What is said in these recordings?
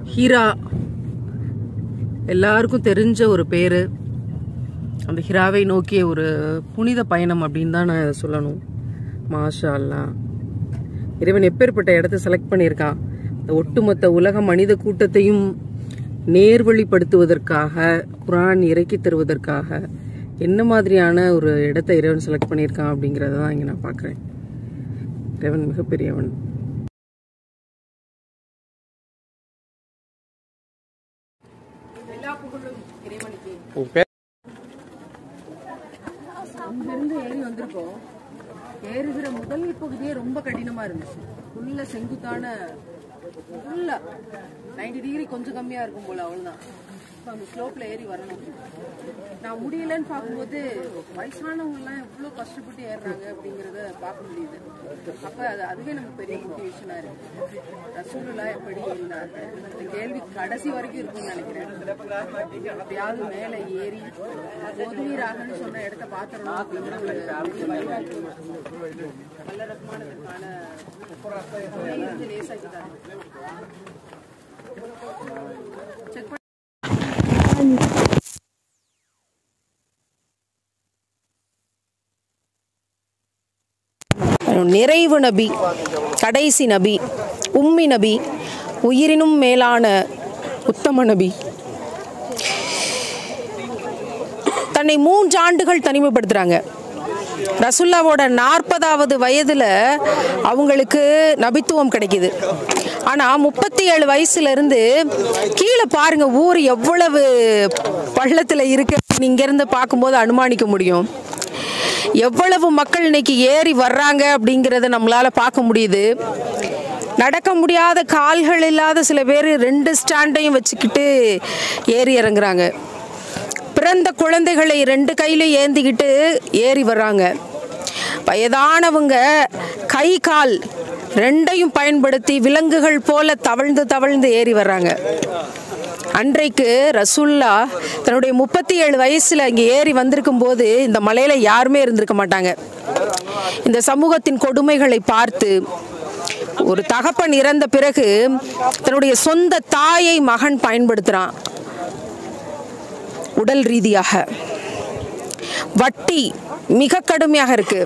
ஹீரா எல்லாருக்கும் தெரிஞ்ச ஒரு பேரு அந்த ஹிராவை நோக்கிய ஒரு புனித பயணம் அப்படின்னு தான் நான் சொல்லணும் மாஷா அல்லாஹ் இறைவன் எப்பேற்பட்ட இடத்த செலக்ட் பண்ணியிருக்கான் இந்த ஒட்டுமொத்த உலக மனித கூட்டத்தையும் நேர்வழிப்படுத்துவதற்காக குரான் இறக்கி தருவதற்காக என்ன மாதிரியான ஒரு இடத்த இறைவன் செலக்ட் பண்ணியிருக்கான் அப்படிங்கிறத தான் இங்கே நான் பார்க்குறேன் இறைவன் மிகப்பெரியவன் எல்லா புகழும் இறைவனுக்கு உங்க பேர் அங்கிருந்து ஏறி வந்திருக்கோம் ஏறுகிற முதல் பகுதியே ரொம்ப கடினமா இருந்துச்சு ஃபுல்ல செங்குத்தான ஃபுல்லா நைன்டி டிகிரி கொஞ்சம் கம்மியா இருக்கும் போல அவ்வளவுதான் இப்போ அந்த ஸ்லோப்ல ஏறி வரணும் நான் முடியலன்னு பார்க்கும்போது வயசானவங்க எல்லாம் எவ்வளவு கஷ்டப்பட்டு ஏறுறாங்க அப்படிங்கறத பார்க்க முடியுது அப்ப அது அதுவே நமக்கு பெரிய மோட்டிவேஷனா இருக்கு ரசூலுல்லா எப்படி இருந்தாங்க இந்த கேள்வி கடைசி வரைக்கும் இருக்கும்னு நினைக்கிறேன் எப்படியாவது மேலே ஏறி பொதுவீராகன்னு சொன்ன இடத்த பாத்திரணும் அப்படிங்கிற ஒரு பெரிய வைராக்கியம். நல்ல ரகமானதுக்கான துணை இருந்து லேசாக்கிட்டாங்க செக் பண்ணி நிறைவு நபி கடைசி நபி உம்மி நபி உயிரினும் மேலான உத்தம நபி தன்னை மூன்று ஆண்டுகள் தனிமைப்படுத்துறாங்க ரசுல்லாவோட நாற்பதாவது வயதில் அவங்களுக்கு நபித்துவம் கிடைக்குது ஆனால் முப்பத்தி ஏழு வயசுலேருந்து கீழே பாருங்க ஊர் எவ்வளவு பள்ளத்தில் இருக்கு அப்படின்னு இங்கேருந்து பார்க்கும்போது அனுமானிக்க முடியும் எவ்வளவு மக்கள் இன்னைக்கு ஏறி வர்றாங்க அப்படிங்கிறத நம்மளால பார்க்க முடியுது நடக்க முடியாத கால்கள் இல்லாத சில பேர் ரெண்டு ஸ்டாண்டையும் வச்சுக்கிட்டு ஏறி இறங்குறாங்க பிறந்த குழந்தைகளை ரெண்டு கையில ஏந்திக்கிட்டு ஏறி வர்றாங்க வயதானவங்க கை கால் ரெண்டையும் பயன்படுத்தி விலங்குகள் போல தவழ்ந்து தவழ்ந்து ஏறி வர்றாங்க அன்றைக்கு ரசுல்லா தன்னுடைய முப்பத்தி ஏழு வயசுல இங்க ஏறி வந்திருக்கும் போது இந்த மலையில யாருமே இருந்திருக்க மாட்டாங்க இந்த சமூகத்தின் கொடுமைகளை பார்த்து ஒரு தகப்பன் இறந்த பிறகு தன்னுடைய சொந்த தாயை மகன் பயன்படுத்துறான் உடல் ரீதியாக வட்டி மிக கடுமையாக இருக்கு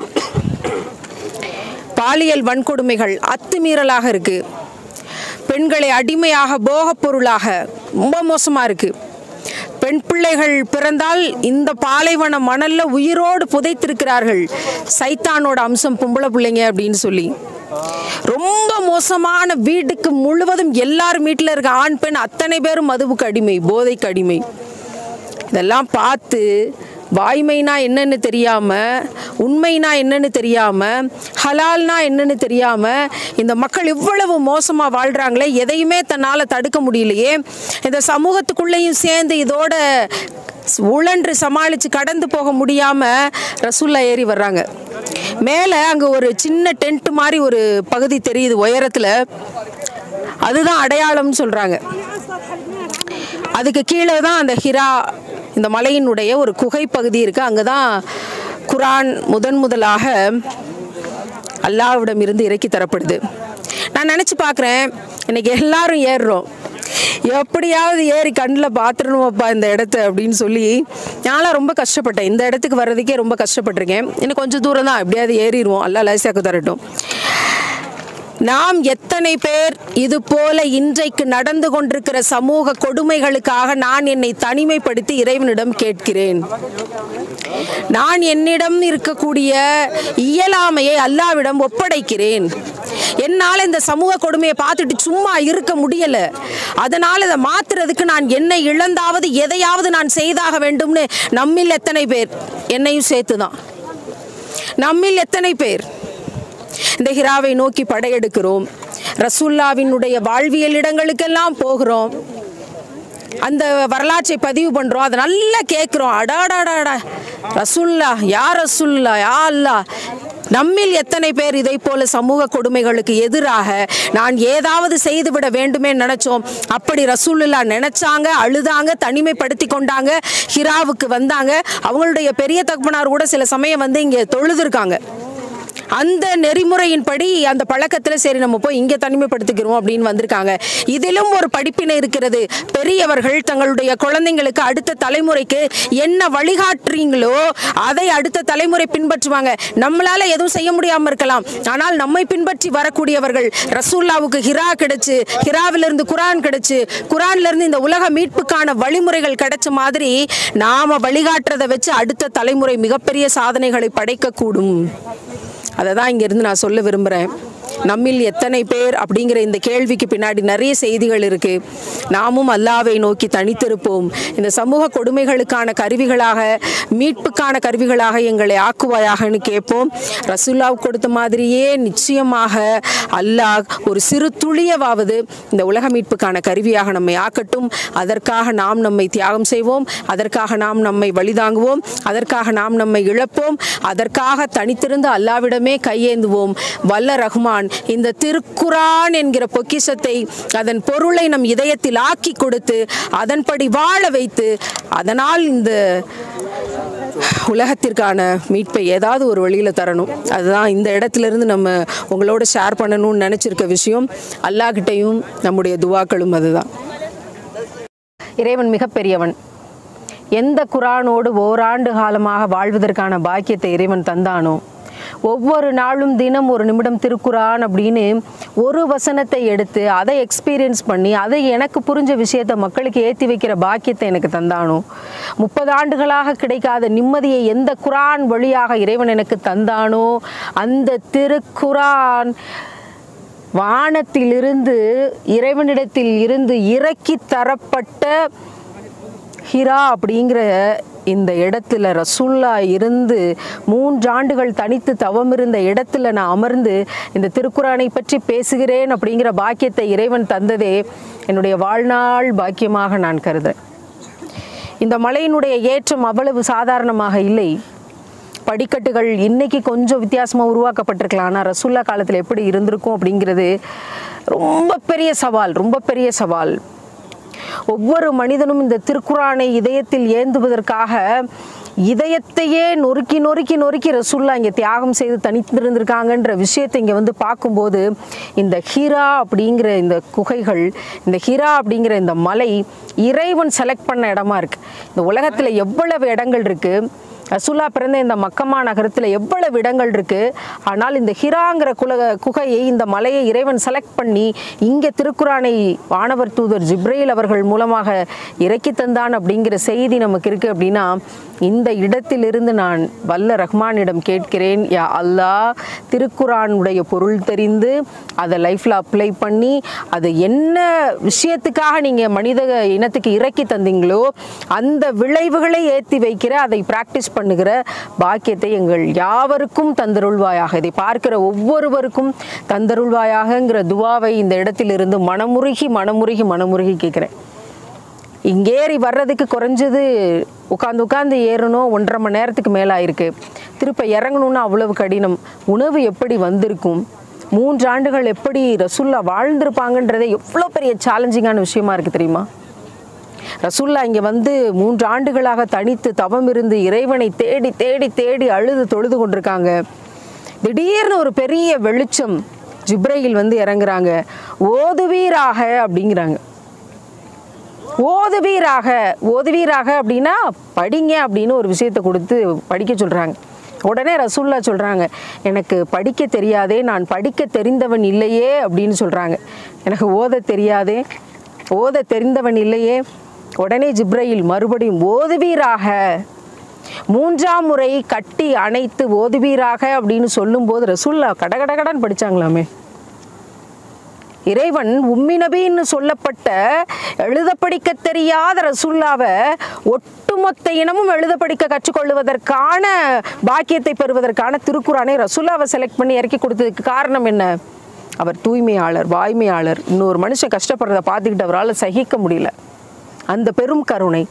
பாலியல் வன்கொடுமைகள் அத்துமீறலாக இருக்கு பெண்களை அடிமையாக போகப் பொருளாக ரொம்ப மோசமா இருக்கு பெண் பிள்ளைகள் பிறந்தால் இந்த பாலைவன மணல்ல உயிரோடு புதைத்திருக்கிறார்கள் சைத்தானோட அம்சம் பொம்பளை பிள்ளைங்க அப்படின்னு சொல்லி ரொம்ப மோசமான வீட்டுக்கு முழுவதும் எல்லாரும் வீட்டில் இருக்க ஆண் பெண் அத்தனை பேரும் மதுவுக்கு அடிமை போதைக்கு அடிமை இதெல்லாம் பார்த்து வாய்மைனா என்னன்னு தெரியாம உண்மைனா என்னன்னு தெரியாம ஹலால்னா என்னன்னு தெரியாம இந்த மக்கள் இவ்வளவு மோசமா வாழ்றாங்களே எதையுமே தன்னால தடுக்க முடியலையே இந்த சமூகத்துக்குள்ளேயும் சேர்ந்து இதோட உழன்று சமாளித்து கடந்து போக முடியாம ரசுல்லா ஏறி வர்றாங்க மேலே அங்கே ஒரு சின்ன டென்ட் மாதிரி ஒரு பகுதி தெரியுது உயரத்தில் அதுதான் அடையாளம்னு சொல்கிறாங்க அதுக்கு கீழே தான் அந்த ஹிரா இந்த மலையினுடைய ஒரு குகை பகுதி இருக்குது அங்கே தான் குரான் முதன் முதலாக அல்லாவிடம் இருந்து இறக்கி தரப்படுது நான் நினச்சி பார்க்குறேன் இன்னைக்கு எல்லாரும் ஏறுறோம் எப்படியாவது ஏறி கண்ணில் பார்த்துடணுமப்பா இந்த இடத்த அப்படின்னு சொல்லி நான்லாம் ரொம்ப கஷ்டப்பட்டேன் இந்த இடத்துக்கு வர்றதுக்கே ரொம்ப கஷ்டப்பட்டிருக்கேன் இன்னும் கொஞ்சம் தூரம் தான் எப்படியாவது ஏறிடுவோம் அல்லா லேசாக்கு தரட்டும் நாம் எத்தனை பேர் இது போல இன்றைக்கு நடந்து கொண்டிருக்கிற சமூக கொடுமைகளுக்காக நான் என்னை தனிமைப்படுத்தி இறைவனிடம் கேட்கிறேன் நான் என்னிடம் இருக்கக்கூடிய இயலாமையை அல்லாவிடம் ஒப்படைக்கிறேன் என்னால் இந்த சமூக கொடுமையை பார்த்துட்டு சும்மா இருக்க முடியல அதனால் இதை மாத்துறதுக்கு நான் என்னை இழந்தாவது எதையாவது நான் செய்தாக வேண்டும்னு நம்மில் எத்தனை பேர் என்னையும் சேர்த்து தான் நம்மில் எத்தனை பேர் இந்த ஹிராவை நோக்கி படையெடுக்கிறோம் ரசுல்லாவினுடைய வாழ்வியல் இடங்களுக்கெல்லாம் போகிறோம் அந்த வரலாற்றை பதிவு பண்றோம் அதை நல்லா கேட்குறோம் அடாடாடாடா ரசுல்லா யா ரசுல்லா யா அல்லா நம்மில் எத்தனை பேர் இதை போல சமூக கொடுமைகளுக்கு எதிராக நான் ஏதாவது செய்துவிட வேண்டுமே நினைச்சோம் அப்படி ரசூலுல்லா நினைச்சாங்க அழுதாங்க தனிமைப்படுத்தி கொண்டாங்க ஹிராவுக்கு வந்தாங்க அவங்களுடைய பெரிய தகப்பனார் கூட சில சமயம் வந்து இங்கே தொழுதுருக்காங்க அந்த நெறிமுறையின்படி அந்த பழக்கத்தில் சரி நம்ம போய் இங்கே தனிமைப்படுத்திக்கிறோம் அப்படின்னு வந்திருக்காங்க இதிலும் ஒரு படிப்பினை இருக்கிறது பெரியவர்கள் தங்களுடைய குழந்தைங்களுக்கு அடுத்த தலைமுறைக்கு என்ன வழிகாட்டுறீங்களோ அதை அடுத்த தலைமுறை பின்பற்றுவாங்க நம்மளால எதுவும் செய்ய முடியாம இருக்கலாம் ஆனால் நம்மை பின்பற்றி வரக்கூடியவர்கள் ரசூல்லாவுக்கு ஹிரா கிடைச்சு ஹிராவிலிருந்து குரான் கிடைச்சு குரான்ல இருந்து இந்த உலக மீட்புக்கான வழிமுறைகள் கிடைச்ச மாதிரி நாம வழிகாட்டுறதை வச்சு அடுத்த தலைமுறை மிகப்பெரிய சாதனைகளை படைக்கக்கூடும் அதை தான் இங்கேருந்து நான் சொல்ல விரும்புகிறேன் நம்மில் எத்தனை பேர் அப்படிங்கிற இந்த கேள்விக்கு பின்னாடி நிறைய செய்திகள் இருக்கு நாமும் அல்லாவை நோக்கி தனித்திருப்போம் இந்த சமூக கொடுமைகளுக்கான கருவிகளாக மீட்புக்கான கருவிகளாக எங்களை ஆக்குவாயாகன்னு கேட்போம் ரசூல்லாவுக்கு கொடுத்த மாதிரியே நிச்சயமாக அல்லாஹ் ஒரு சிறு துளியவாவது இந்த உலக மீட்புக்கான கருவியாக நம்மை ஆக்கட்டும் அதற்காக நாம் நம்மை தியாகம் செய்வோம் அதற்காக நாம் நம்மை வழிதாங்குவோம் அதற்காக நாம் நம்மை இழப்போம் அதற்காக தனித்திருந்து அல்லாவிடமே கையேந்துவோம் வல்ல ரஹ்மான் இந்த திருக்குரான் என்கிற பொக்கிஷத்தை அதன் பொருளை நம் இதயத்தில் ஆக்கி கொடுத்து அதன்படி வாழ வைத்து அதனால் இந்த உலகத்திற்கான மீட்பை ஏதாவது ஒரு வழியில் தரணும் அதுதான் இந்த இடத்துல இருந்து நம்ம உங்களோட ஷேர் பண்ணணும்னு நினச்சிருக்க விஷயம் அல்லாஹ்கிட்டையும் நம்முடைய துவாக்களும் அதுதான் இறைவன் மிகப்பெரியவன் எந்த குரானோடு ஓராண்டு காலமாக வாழ்வதற்கான பாக்கியத்தை இறைவன் தந்தானோ ஒவ்வொரு நாளும் தினம் ஒரு நிமிடம் திருக்குரான் அப்படின்னு ஒரு வசனத்தை எடுத்து அதை எக்ஸ்பீரியன்ஸ் பண்ணி அதை எனக்கு புரிஞ்ச விஷயத்தை மக்களுக்கு ஏற்றி வைக்கிற பாக்கியத்தை எனக்கு தந்தானோ முப்பது ஆண்டுகளாக கிடைக்காத நிம்மதியை எந்த குரான் வழியாக இறைவன் எனக்கு தந்தானோ அந்த திருக்குரான் வானத்திலிருந்து இறைவனிடத்தில் இருந்து இறக்கி தரப்பட்ட ஹிரா அப்படிங்கிற இந்த இடத்துல ரசுல்லா இருந்து மூன்றாண்டுகள் தனித்து தவம் இருந்த இடத்துல நான் அமர்ந்து இந்த திருக்குறானை பற்றி பேசுகிறேன் அப்படிங்கிற பாக்கியத்தை இறைவன் தந்ததே என்னுடைய வாழ்நாள் பாக்கியமாக நான் கருதுறேன் இந்த மலையினுடைய ஏற்றம் அவ்வளவு சாதாரணமாக இல்லை படிக்கட்டுகள் இன்னைக்கு கொஞ்சம் வித்தியாசமாக உருவாக்கப்பட்டிருக்கலாம் ஆனால் ரசுல்லா காலத்தில் எப்படி இருந்திருக்கும் அப்படிங்கிறது ரொம்ப பெரிய சவால் ரொம்ப பெரிய சவால் ஒவ்வொரு மனிதனும் இந்த திருக்குறானை இதயத்தில் ஏந்துவதற்காக இதயத்தையே நொறுக்கி நொறுக்கி நொறுக்கி ரசுல்லா இங்கே தியாகம் செய்து தனித்திருந்திருக்காங்கன்ற விஷயத்தை இங்கே வந்து பார்க்கும்போது இந்த ஹீரா அப்படிங்கிற இந்த குகைகள் இந்த ஹீரா அப்படிங்கிற இந்த மலை இறைவன் செலக்ட் பண்ண இடமா இருக்கு இந்த உலகத்தில் எவ்வளவு இடங்கள் இருக்குது ரசுல்லா பிறந்த இந்த மக்கமா நகரத்தில் எவ்வளவு இடங்கள் இருக்கு ஆனால் இந்த ஹிராங்கிற குல குகையை இந்த மலையை இறைவன் செலக்ட் பண்ணி இங்கே திருக்குறானை வானவர் தூதர் ஜிப்ரேல் அவர்கள் மூலமாக இறக்கி தந்தான் அப்படிங்கிற செய்தி நமக்கு இருக்கு அப்படின்னா இந்த இடத்திலிருந்து நான் வல்ல ரஹ்மானிடம் கேட்கிறேன் யா அல்லாஹ் திருக்குறானுடைய பொருள் தெரிந்து அதை லைஃப்பில் அப்ளை பண்ணி அது என்ன விஷயத்துக்காக நீங்கள் மனித இனத்துக்கு இறக்கி தந்தீங்களோ அந்த விளைவுகளை ஏற்றி வைக்கிற அதை ப்ராக்டிஸ் பண்ணுகிற பாக்கியத்தை எங்கள் யாவருக்கும் தந்தருள்வாயாக இதை பார்க்கிற ஒவ்வொருவருக்கும் தந்தருள்வாயாகங்கிற துவாவை இந்த இடத்திலிருந்து மனமுருகி மனமுருகி மனமுருகி கேட்குறேன் இங்கேறி வர்றதுக்கு குறைஞ்சது உட்காந்து உட்காந்து ஏறணும் ஒன்றரை மணி நேரத்துக்கு மேலே ஆயிருக்கு திருப்ப இறங்கணும்னு அவ்வளவு கடினம் உணவு எப்படி வந்திருக்கும் மூன்று ஆண்டுகள் எப்படி ரசுல்லா வாழ்ந்திருப்பாங்கன்றதே எவ்வளோ பெரிய சேலஞ்சிங்கான விஷயமா இருக்குது தெரியுமா ரசுல்லா இங்கே வந்து மூன்று ஆண்டுகளாக தனித்து தவம் இருந்து இறைவனை தேடி தேடி தேடி அழுது தொழுது கொண்டிருக்காங்க திடீர்னு ஒரு பெரிய வெளிச்சம் ஜிப்ரையில் வந்து இறங்குறாங்க ஓதுவீராக அப்படிங்கிறாங்க ஓதுவீராக ஓதுவீராக அப்படின்னா படிங்க அப்படின்னு ஒரு விஷயத்தை கொடுத்து படிக்க சொல்கிறாங்க உடனே ரசூல்லா சொல்கிறாங்க எனக்கு படிக்க தெரியாதே நான் படிக்க தெரிந்தவன் இல்லையே அப்படின்னு சொல்கிறாங்க எனக்கு ஓத தெரியாதே ஓத தெரிந்தவன் இல்லையே உடனே ஜிப்ரையில் மறுபடியும் ஓதுவீராக மூன்றாம் முறை கட்டி அணைத்து ஓதுவீராக அப்படின்னு சொல்லும்போது ரசூல்லா கடகடகடன் படிச்சாங்களாமே இறைவன் உம்மி நபின்னு சொல்லப்பட்ட எழுத படிக்க தெரியாத ரசுல்லாவை ஒட்டுமொத்த இனமும் எழுத படிக்க கற்றுக்கொள்வதற்கான பாக்கியத்தை பெறுவதற்கான திருக்குறானை ரசுல்லாவை செலக்ட் பண்ணி இறக்கி கொடுத்ததுக்கு காரணம் என்ன அவர் தூய்மையாளர் வாய்மையாளர் இன்னொரு மனுஷன் கஷ்டப்படுறத பார்த்துக்கிட்டு அவரால் சகிக்க முடியல அந்த பெரும் கருணை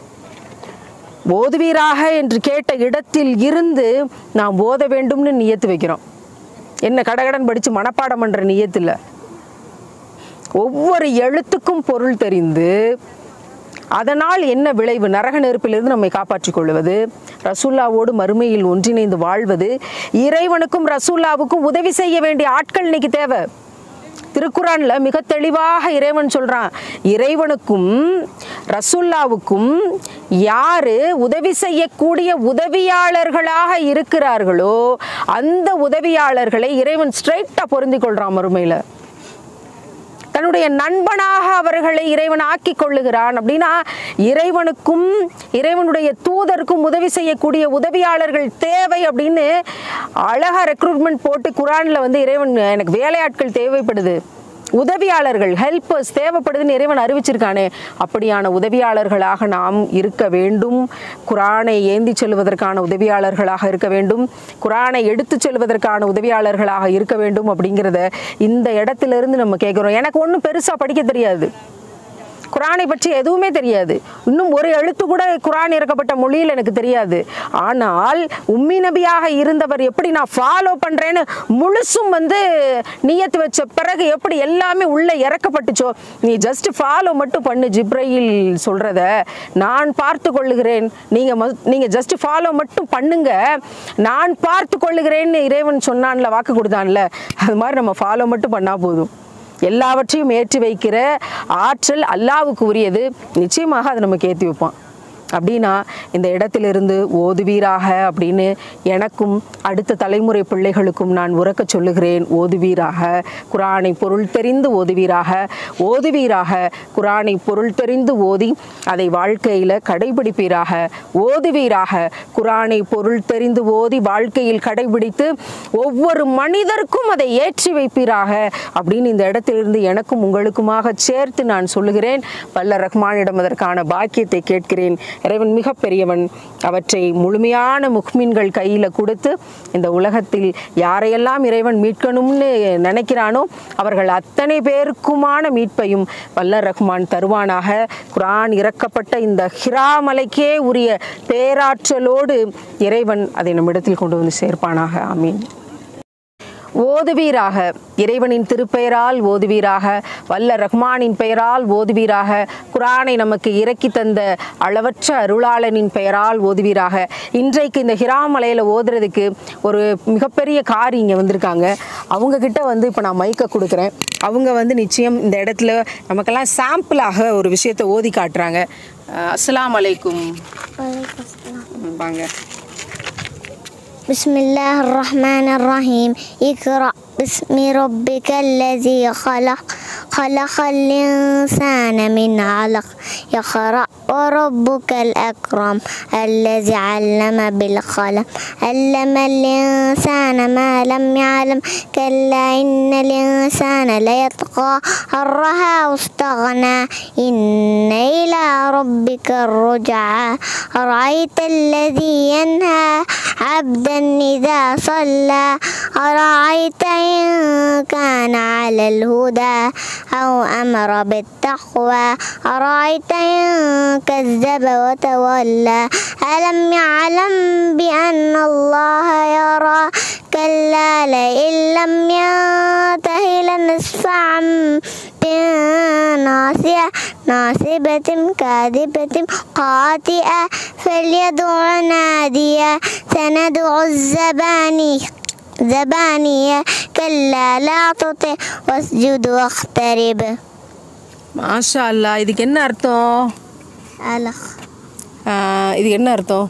ஓதுவீராக என்று கேட்ட இடத்தில் இருந்து நாம் ஓத வேண்டும்னு நியத்து வைக்கிறோம் என்ன கடகடன் படித்து மனப்பாடம் பண்ணுற நியத்து இல்லை ஒவ்வொரு எழுத்துக்கும் பொருள் தெரிந்து அதனால் என்ன விளைவு நரக நெருப்பிலிருந்து நம்மை காப்பாற்றிக் கொள்வது ரசூல்லாவோடு மறுமையில் ஒன்றிணைந்து வாழ்வது இறைவனுக்கும் ரசூல்லாவுக்கும் உதவி செய்ய வேண்டிய ஆட்கள் இன்னைக்கு தேவை திருக்குறான்ல மிக தெளிவாக இறைவன் சொல்றான் இறைவனுக்கும் ரசுல்லாவுக்கும் யாரு உதவி செய்யக்கூடிய உதவியாளர்களாக இருக்கிறார்களோ அந்த உதவியாளர்களை இறைவன் ஸ்ட்ரைட்டா பொருந்திக் கொள்றான் மறுமையில தன்னுடைய நண்பனாக அவர்களை இறைவன் ஆக்கி கொள்ளுகிறான் அப்படின்னா இறைவனுக்கும் இறைவனுடைய தூதருக்கும் உதவி செய்யக்கூடிய உதவியாளர்கள் தேவை அப்படின்னு அழகா ரெக்ரூட்மெண்ட் போட்டு குரான்ல வந்து இறைவன் எனக்கு வேலையாட்கள் தேவைப்படுது உதவியாளர்கள் ஹெல்ப்பர்ஸ் தேவைப்படுதுன்னு இறைவன் அறிவிச்சிருக்கானே அப்படியான உதவியாளர்களாக நாம் இருக்க வேண்டும் குரானை ஏந்தி செல்வதற்கான உதவியாளர்களாக இருக்க வேண்டும் குரானை எடுத்து செல்வதற்கான உதவியாளர்களாக இருக்க வேண்டும் அப்படிங்கிறத இந்த இடத்திலிருந்து நம்ம கேட்குறோம் எனக்கு ஒன்றும் பெருசாக படிக்க தெரியாது குரானை பற்றி எதுவுமே தெரியாது இன்னும் ஒரு எழுத்து கூட குரான் இறக்கப்பட்ட மொழியில் எனக்கு தெரியாது ஆனால் உம்மி நபியாக இருந்தவர் எப்படி நான் ஃபாலோ பண்ணுறேன்னு முழுசும் வந்து நியத்து வச்ச பிறகு எப்படி எல்லாமே உள்ளே இறக்கப்பட்டுச்சோ நீ ஜஸ்ட் ஃபாலோ மட்டும் பண்ணு ஜிப்ரையில் சொல்கிறத நான் பார்த்து கொள்ளுகிறேன் நீங்கள் நீங்கள் ஜஸ்ட் ஃபாலோ மட்டும் பண்ணுங்க நான் பார்த்து கொள்ளுகிறேன்னு இறைவன் சொன்னான்ல வாக்கு கொடுத்தான்ல அது மாதிரி நம்ம ஃபாலோ மட்டும் பண்ணால் போதும் எல்லாவற்றையும் ஏற்றி வைக்கிற ஆற்றல் அல்லாவுக்கு உரியது நிச்சயமாக அதை நமக்கு ஏற்றி வைப்பான் அப்படின்னா இந்த இடத்திலிருந்து ஓதுவீராக அப்படின்னு எனக்கும் அடுத்த தலைமுறை பிள்ளைகளுக்கும் நான் உறக்க சொல்லுகிறேன் ஓதுவீராக குரானை பொருள் தெரிந்து ஓதுவீராக ஓதுவீராக குரானை பொருள் தெரிந்து ஓதி அதை வாழ்க்கையில் கடைபிடிப்பீராக ஓதுவீராக குரானை பொருள் தெரிந்து ஓதி வாழ்க்கையில் கடைபிடித்து ஒவ்வொரு மனிதருக்கும் அதை ஏற்றி வைப்பீராக அப்படின்னு இந்த இடத்திலிருந்து எனக்கும் உங்களுக்குமாக சேர்த்து நான் சொல்லுகிறேன் வல்ல ரஹ்மானிடம் அதற்கான பாக்கியத்தை கேட்கிறேன் இறைவன் மிக பெரியவன் அவற்றை முழுமையான முக்மீன்கள் கையில் கொடுத்து இந்த உலகத்தில் யாரையெல்லாம் இறைவன் மீட்கணும்னு நினைக்கிறானோ அவர்கள் அத்தனை பேருக்குமான மீட்பையும் வல்ல ரஹ்மான் தருவானாக குரான் இறக்கப்பட்ட இந்த ஹிரா மலைக்கே உரிய பேராற்றலோடு இறைவன் அதை நம்மிடத்தில் கொண்டு வந்து சேர்ப்பானாக ஆமீன் ஓதுவீராக இறைவனின் திருப்பெயரால் ஓதுவீராக வல்ல ரஹ்மானின் பெயரால் ஓதுவீராக குரானை நமக்கு இறக்கி தந்த அளவற்ற அருளாளனின் பெயரால் ஓதுவீராக இன்றைக்கு இந்த ஹிராமலையில் ஓதுறதுக்கு ஒரு மிகப்பெரிய கார் இங்கே வந்திருக்காங்க அவங்க கிட்ட வந்து இப்போ நான் மைக்கை கொடுக்குறேன் அவங்க வந்து நிச்சயம் இந்த இடத்துல நமக்கெல்லாம் சாம்பிளாக ஒரு விஷயத்தை ஓதி காட்டுறாங்க அஹ் அஸ்ஸலாமு அலைக்கும் ம், வாங்க بسم الله الرحمن الرحيم اقرأ باسم ربك الذي خلق خلق الإنسان من علق يقرأ وربك الأكرم الذي علم بالقلم علم الإنسان ما لم يعلم كلا إن الإنسان ليطغى أن رآه استغنى إن إلى ربك الرجعى أرأيت الذي ينهى عبدا إذا صلى أرأيت إن كان على الهدى أو أمر بالتقوى أرأيت إن كذب وتولى ألم يعلم بأن الله يرى كلا لئن لم ينته لنسفعا بالناصية ناصبة كاذبة قاتئة فليدع ناديا سندع الزبانية زبانية كلا لا تطع واسجد واقترب மாஷா அல்லா இதுக்கு என்ன அர்த்தம் ألخ ஆஹ் இது என்ன அர்த்தம்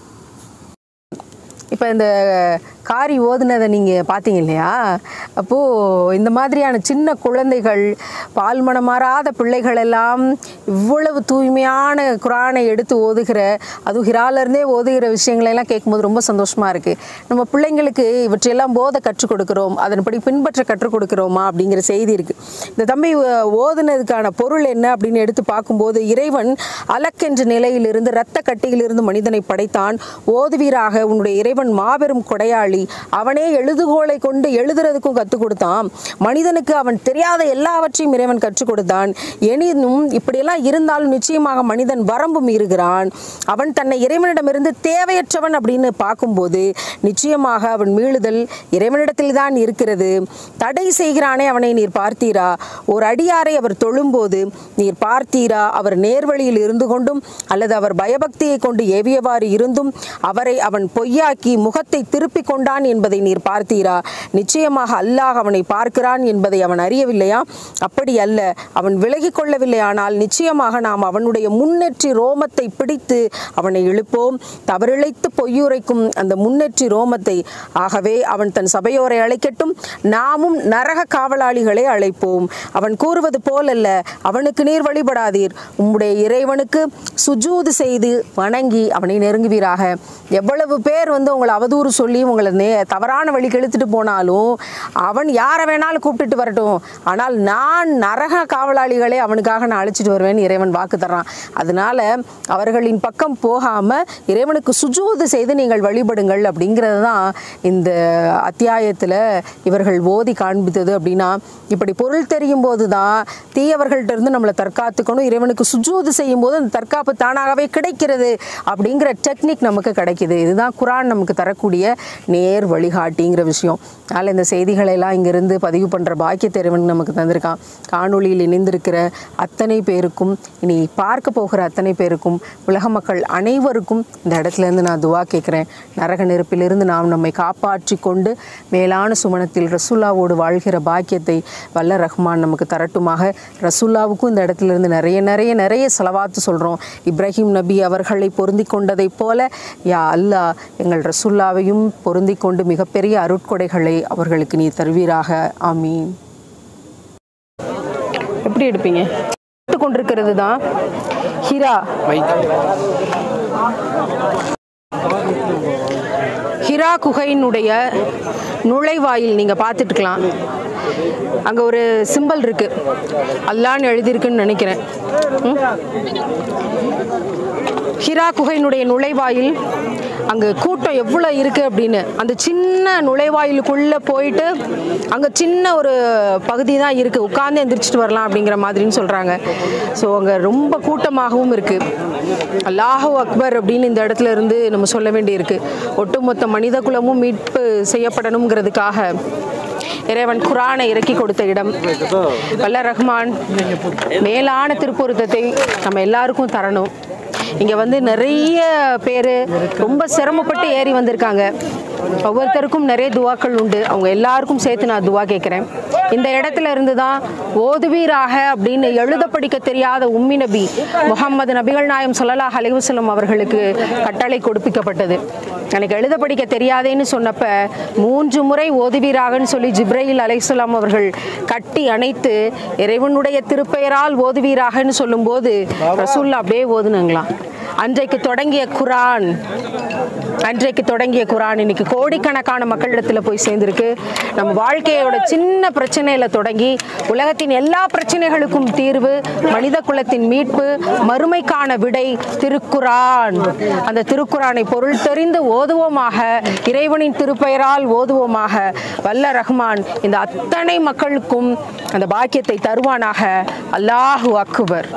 இப்போ இந்த காரி ஓதுனதை நீங்கள் பார்த்தீங்க இல்லையா அப்போது இந்த மாதிரியான சின்ன குழந்தைகள் பால்மணம் மாறாத பிள்ளைகள் எல்லாம் இவ்வளவு தூய்மையான குரானை எடுத்து ஓதுகிற அதுவும் ஹிராலேருந்தே ஓதுகிற விஷயங்களை எல்லாம் கேட்கும்போது ரொம்ப சந்தோஷமாக இருக்குது நம்ம பிள்ளைங்களுக்கு இவற்றையெல்லாம் போத கற்றுக் கொடுக்குறோம் அதன்படி பின்பற்ற கற்றுக் கொடுக்குறோமா அப்படிங்கிற செய்தி இருக்குது இந்த தம்பி அஹ், ஓதுனதுக்கான பொருள் என்ன அப்படின்னு எடுத்து பார்க்கும்போது இறைவன் அலக்கென்ற நிலையிலிருந்து இரத்த கட்டியிலிருந்து மனிதனை படைத்தான் ஓதுவீராக உன்னுடைய இறைவன் மாபெரும் கொடையாளி சொல்லி அவனே எழுதுகோலை கொண்டு எழுதுறதுக்கும் கற்றுக் கொடுத்தான் மனிதனுக்கு அவன் தெரியாத எல்லாவற்றையும் இறைவன் கற்றுக் கொடுத்தான் எனினும் இப்படியெல்லாம் இருந்தாலும் நிச்சயமாக மனிதன் வரம்பு மீறுகிறான் அவன் தன்னை இறைவனிடமிருந்து தேவையற்றவன் அப்படின்னு பார்க்கும்போது நிச்சயமாக அவன் மீளுதல் இறைவனிடத்தில் தான் இருக்கிறது தடை செய்கிறானே அவனை நீர் பார்த்தீரா ஒரு அடியாரை அவர் தொழும்போது நீர் பார்த்தீரா அவர் நேர்வழியில் இருந்து கொண்டும் அல்லது அவர் பயபக்தியை கொண்டு ஏவியவாறு இருந்தும் அவரை அவன் பொய்யாக்கி முகத்தை திருப்பிக் கொண்டான் என்பதை நீர் பார்த்தீரா நிச்சயமாக அல்லாஹ் அவனை பார்க்கிறான் என்பதை அவன் அறியவில்லையா அப்படி அல்ல அவன் விலகிக் கொள்ளவில்லை ஆனால் நிச்சயமாக நாம் அவனுடைய முன்னேற்றி ரோமத்தை பிடித்து அவனை இழுப்போம் தவறிழைத்து பொய்யுரைக்கும் அந்த முன்னேற்றி ரோமத்தை ஆகவே அவன் தன் சபையோரை அழைக்கட்டும் நாமும் நரக காவலாளிகளை அழைப்போம் அவன் கூறுவது போலல்ல அவனுக்கு நீர் வழிபடாதீர் உம்முடைய இறைவனுக்கு சுஜூது செய்து வணங்கி அவனை நெருங்குவீராக எவ்வளவு பேர் வந்து உங்களை அவதூறு சொல்லி உங்களை நே தவறான வழிக்கு இழுத்துட்டு போனாலும் அவன் யாரை வேணாலும் கூப்பிட்டுட்டு வரட்டும் ஆனால் நான் நரக காவலாளிகளை அவனுக்காக நான் அழைச்சிட்டு வருவேன் இறைவன் வாக்கு தர்றான் அதனால அவர்களின் பக்கம் போகாம இறைவனுக்கு சுஜூது செய்து நீங்கள் வழிபடுங்கள் அப்படிங்கிறது தான் இந்த அத்தியாயத்தில் இவர்கள் ஓதி காண்பித்தது அப்படின்னா இப்படி பொருள் தெரியும் போது தான் தீயவர்கள்ட்ட இருந்து நம்மளை தற்காத்துக்கணும் இறைவனுக்கு சுஜூது செய்யும் போது அந்த தற்காப்பு தானாகவே கிடைக்கிறது அப்படிங்கிற டெக்னிக் நமக்கு கிடைக்குது இதுதான் குரான் நமக்கு தரக்கூடிய நேர் வழிகாட்டிங்கிற விஷயம் அதனால் இந்த செய்திகளை எல்லாம் இங்கிருந்து பதிவு பண்ணுற பாக்கியத்தை இறைவன் நமக்கு தந்திருக்கான் காணொளியில் இணைந்திருக்கிற அத்தனை பேருக்கும் இனி பார்க்க போகிற அத்தனை பேருக்கும் உலக மக்கள் அனைவருக்கும் இந்த இடத்துல இருந்து நான் துவா கேட்குறேன் நரக நெருப்பிலிருந்து நாம் நம்மை காப்பாற்றி கொண்டு மேலான சுமணத்தில் ரசுல்லாவோடு வாழ்கிற பாக்கியத்தை வல்ல ரஹ்மான் நமக்கு தரட்டுமாக ரசுல்லாவுக்கும் இந்த இடத்துல இருந்து நிறைய நிறைய நிறைய செலவாத்து சொல்கிறோம் இப்ராஹிம் நபி அவர்களை பொருந்தி கொண்டதைப் போல யா அல்லாஹ் எங்கள் ரசுல்லாவையும் பொருந்தி கொண்டு மிகப்பெரிய அருட்கொடைகளை அவர்களுக்கு நீ தருவீராக ஆமீன் எப்படி எடுப்பீங்க கொண்டிருக்கிறது தான் ஹிரா ஹிரா குகையினுடைய நுழைவாயில் நீங்கள் பார்த்துட்டு இருக்கலாம் அங்கே ஒரு சிம்பல் இருக்கு அல்லான்னு எழுதியிருக்குன்னு நினைக்கிறேன் ம்? ஹிரா குகையினுடைய நுழைவாயில் அங்கே கூட்டம் எவ்வளோ இருக்குது அப்படின்னு அந்த சின்ன நுழைவாயிலுக்குள்ளே போயிட்டு அங்கே சின்ன ஒரு பகுதி தான் இருக்குது உட்காந்து எந்திரிச்சிட்டு வரலாம் அப்படிங்கிற மாதிரின்னு சொல்கிறாங்க ஸோ அங்கே ரொம்ப கூட்டமாகவும் இருக்குது அல்லாஹு அக்பர் அப்படின்னு இந்த இடத்துல இருந்து நம்ம சொல்ல வேண்டியிருக்கு ஒட்டுமொத்த மனித குலமும் மீட்பு செய்யப்படணுங்கிறதுக்காக இறைவன் குரானை இறக்கி கொடுத்த இடம் வல்ல ரஹ்மான் மேலான திருப்பொருத்தத்தை நம்ம எல்லாருக்கும் தரணும் இங்கே வந்து நிறைய பேர் ரொம்ப சிரமப்பட்டு ஏறி வந்திருக்காங்க ஒவ்வொருத்தருக்கும் நிறைய துவாக்கள் உண்டு அவங்க எல்லாருக்கும் சேர்த்து நான் துவா கேட்குறேன் இந்த இடத்துல இருந்து தான் ஓதுவீராக அப்படின்னு எழுத படிக்க தெரியாத உம்மி நபி முகமது நபிகள் நாயம் சொல்லலாஹ் அலைவசல்லம் அவர்களுக்கு கட்டளை கொடுப்பிக்கப்பட்டது எனக்கு எழுத படிக்க தெரியாதேன்னு சொன்னப்ப மூன்று முறை ஓதுவீராகன்னு சொல்லி ஜிப்ரையில் அலைசலாம் அவர்கள் கட்டி அணைத்து இறைவனுடைய திருப்பெயரால் ஓதுவீராகன்னு சொல்லும்போது ரசூல்லா அப்படியே ஓதுனாங்களாம் அன்றைக்கு தொடங்கிய குரான் அன்றைக்கு தொடங்கிய குரான் இன்னைக்கு கோடிக்கணக்கான மக்களிடத்தில் போய் சேர்ந்திருக்கு நம்ம வாழ்க்கையோட சின்ன பிரச்சனையில தொடங்கி உலகத்தின் எல்லா பிரச்சனைகளுக்கும் தீர்வு மனித குலத்தின் மீட்பு மறுமைக்கான விடை திருக்குரான் அந்த திருக்குரானை பொருள் தெரிந்து ஓதுவோமாக இறைவனின் திருப்பெயரால் ஓதுவோமாக வல்ல ரஹ்மான் இந்த அத்தனை மக்களுக்கும் அந்த பாக்கியத்தை தருவானாக அல்லாஹு அக்பர்